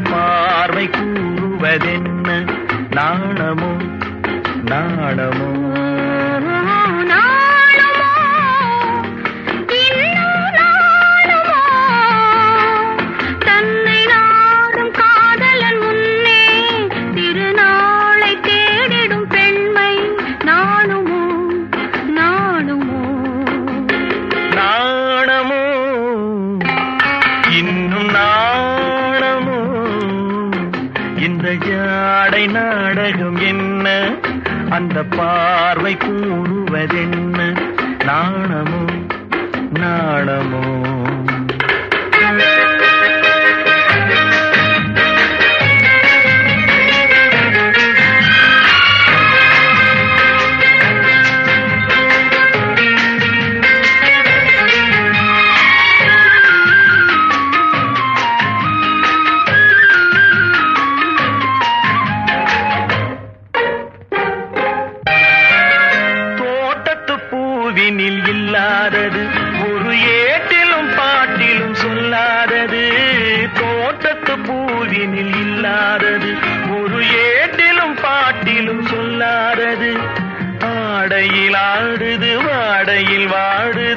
பார்வை கூறுவதென்ன நாணமோ நாணமோ நாணமோ இன்னும் நாணமோ தன்னை நாடும் காதலன் முன்னே திருநாளை தேடிடும் பெண்மை நாணுமோ நாணுமோ நாணமோ இன்னும் நாணமோ இந்த ஜாடை நாடகம் என்ன அந்த பார்வை கூறுவதென்ன நாணமோ நாணமோ தோட்டத்து பூவினில் இல்லாதது ஒரு ஏட்டிலும் பாட்டிலும் சொல்லாதது தோட்டத்து பூவினில் இல்லாதது ஒரு ஏட்டிலும் பாட்டிலும் சொல்லாதது ஆடையில் ஆடுது வாடையில் வாடுது